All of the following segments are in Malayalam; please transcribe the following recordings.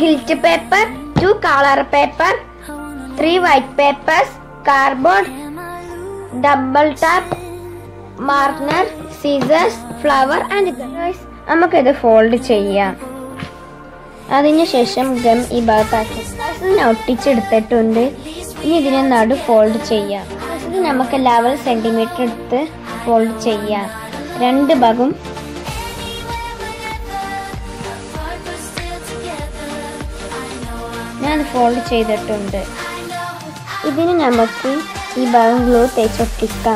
guilt paper two colour paper three white papers cardboard double tape marker scissors flower and നമുക്കിത് ഫോൾഡ് ചെയ്യാം അതിനുശേഷം ഗം ഈ ഭാഗത്താക്കി ഇതിനെ ഒട്ടിച്ചെടുത്തിട്ടുണ്ട് ഇനി ഇതിനെ നടു ഫോൾഡ് ചെയ്യാം ഇത് നമുക്ക് ലെവൽ സെന്റിമീറ്റർ എടുത്ത് ഫോൾഡ് ചെയ്യാം രണ്ട് ഭാഗം ഞാൻ ഫോൾഡ് ചെയ്തിട്ടുണ്ട് ഇതിന് നമുക്ക് ഈ ഭാഗം ഗ്ലൂ തേച്ചൊട്ടിക്കാം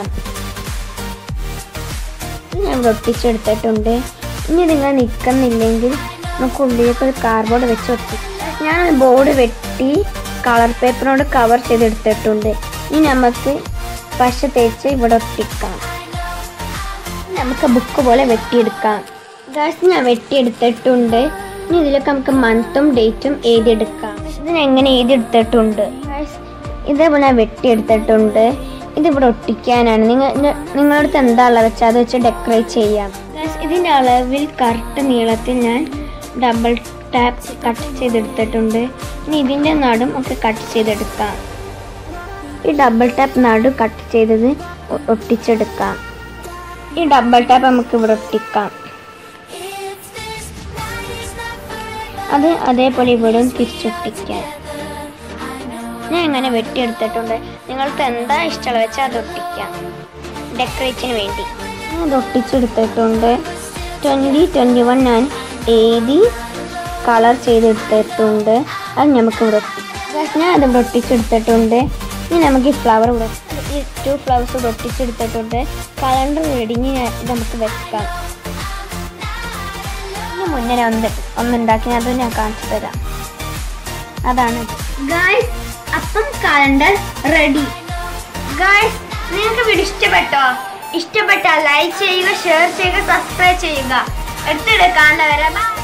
ഇത് ഞാൻ ഒട്ടിച്ചെടുത്തിട്ടുണ്ട് ഇനി നിങ്ങൾ നിൽക്കുന്നില്ലെങ്കിൽ നമുക്ക് ഉള്ളിലേക്ക് ഒരു കാർഡ്ബോർഡ് വെച്ച് ഒട്ടിക്കാം ഞാൻ ബോർഡ് വെട്ടി കളർ പേപ്പറിനോട് കവർ ചെയ്തെടുത്തിട്ടുണ്ട് ഇനി നമുക്ക് പശ തേച്ച് ഇവിടെ ഒട്ടിക്കാം നമുക്ക് ബുക്ക് പോലെ വെട്ടിയെടുക്കാം ഗാസ് ഞാൻ വെട്ടിയെടുത്തിട്ടുണ്ട് ഇനി ഇതിലൊക്കെ നമുക്ക് മന്തും ഡേറ്റും എഴുതിയെടുക്കാം ഇതിനെങ്ങനെ എഴുതിയെടുത്തിട്ടുണ്ട് Guys, ഇതേപോലെ ഞാൻ വെട്ടിയെടുത്തിട്ടുണ്ട് ഇതിവിടെ ഒട്ടിക്കാനാണ് നിങ്ങൾ നിങ്ങളുടെ അടുത്ത് എന്താ ഉള്ളത് വെച്ചാൽ അത് വെച്ച് ഡെക്കറേറ്റ് ചെയ്യാം Guys, ഇതിൻ്റെ അളവിൽ കറക്റ്റ് നീളത്തിൽ ഞാൻ ഡബിൾ ടാപ്പ് കട്ട് ചെയ്തെടുത്തിട്ടുണ്ട് ഇനി ഇതിൻ്റെ നടും ഒക്കെ കട്ട് ചെയ്തെടുക്കാം ഈ ഡബിൾ ടാപ്പ് നടു കട്ട് ചെയ്തത് ഒ- ഒട്ടിച്ചെടുക്കാം ഈ ഡബിൾ ടാപ്പ് നമുക്ക് ഇവിടെ ഒട്ടിക്കാം അത് അതേപോലെ ഇവിടെ തിരിച്ചൊട്ടിക്കാം ഞാൻ ഇങ്ങനെ വെട്ടിയെടുത്തിട്ടുണ്ട് നിങ്ങൾക്ക് എന്താ ഇഷ്ടമുള്ള വെച്ചാൽ അത് ഒട്ടിക്കാം ഡെക്കറേഷന് വേണ്ടി ഞാൻ അത് ഒട്ടിച്ചെടുത്തിട്ടുണ്ട് ട്വൻറ്റി ട്വൻറ്റി വൺ ഞാൻ എഴുതി കളർ ചെയ്തെടുത്തിട്ടുണ്ട് അത് നമുക്ക് ഇവിടെ ഒട്ടിക്കാം Guys, ഞാൻ അത് ഇവിടെ ഒട്ടിച്ചെടുത്തിട്ടുണ്ട് ഇനി നമുക്ക് ഈ ഫ്ലവർ ഇവിടെ ഈ ടു ഫ്ലവേഴ്സ് ഇവിടെ ഒട്ടിച്ചെടുത്തിട്ടുണ്ട് കലണ്ടർ റെഡിങ് നമുക്ക് വെക്കാം ഇതിന് മുന്നേ ഞാൻ ഒന്ന് ഒന്നുണ്ടാക്കി അത് ഞാൻ കാണിച്ചു തരാം അതാണ് ഗായ്സ് അപ്പം കലണ്ടർ റെഡി ഗായ്സ് നിങ്ങൾക്ക് വീഡിയോ ഇഷ്ടപ്പെട്ടോ ഇഷ്ടപ്പെട്ടാൽ ലൈക്ക് ചെയ്യുക ഷെയർ ചെയ്യുക സബ്സ്ക്രൈബ് ചെയ്യുക എടുത്തിട്ട് കാണുന്നവരെ ബൈ